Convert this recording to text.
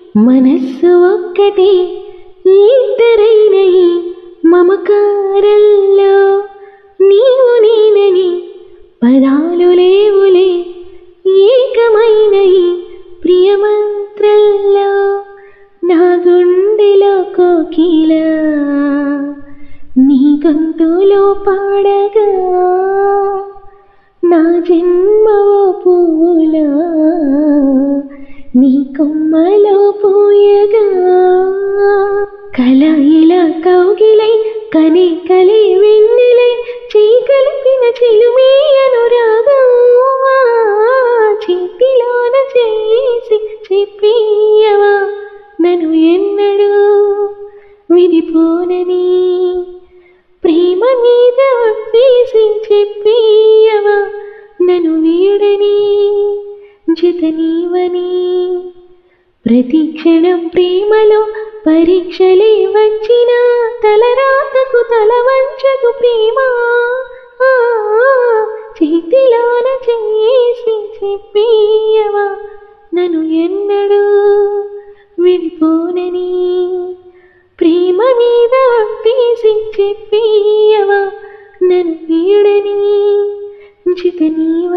మనస్సు ఒక్కటే ఇద్దరైన ఈ మమకారంలో నీవు నేనని పదాలు లేవులే ఏకమైన ఈ ప్రియమంత్రంలో నా గుండెలో కోకిల నీ గొంతులో పాడగా నా జన్మవో పూల నీ కొమ్మలో పోయగా కల ఇలా కౌగిలై కనే కలే వెన్నెలై చీకలిపిన చిలుమే అనురాగా చేతిలోన చేసి చెప్పియవా నన్ను ఎన్నడూ విడిపోనని ప్రేమ మీద వేసి చెప్పియవా నన్ను వీడని జత నీవని ప్రతి క్షణం ప్రేమలో పరీక్షలే వచ్చిన తలరాతకు తల వంచకు ప్రేమ ఆ, చేతిలోన చేసి చెప్పియవా నన్ను ఎన్నడూ విడిపోనని ప్రేమ మీద తీసి చెప్పియవా నన్ను వీడని చిత నీవని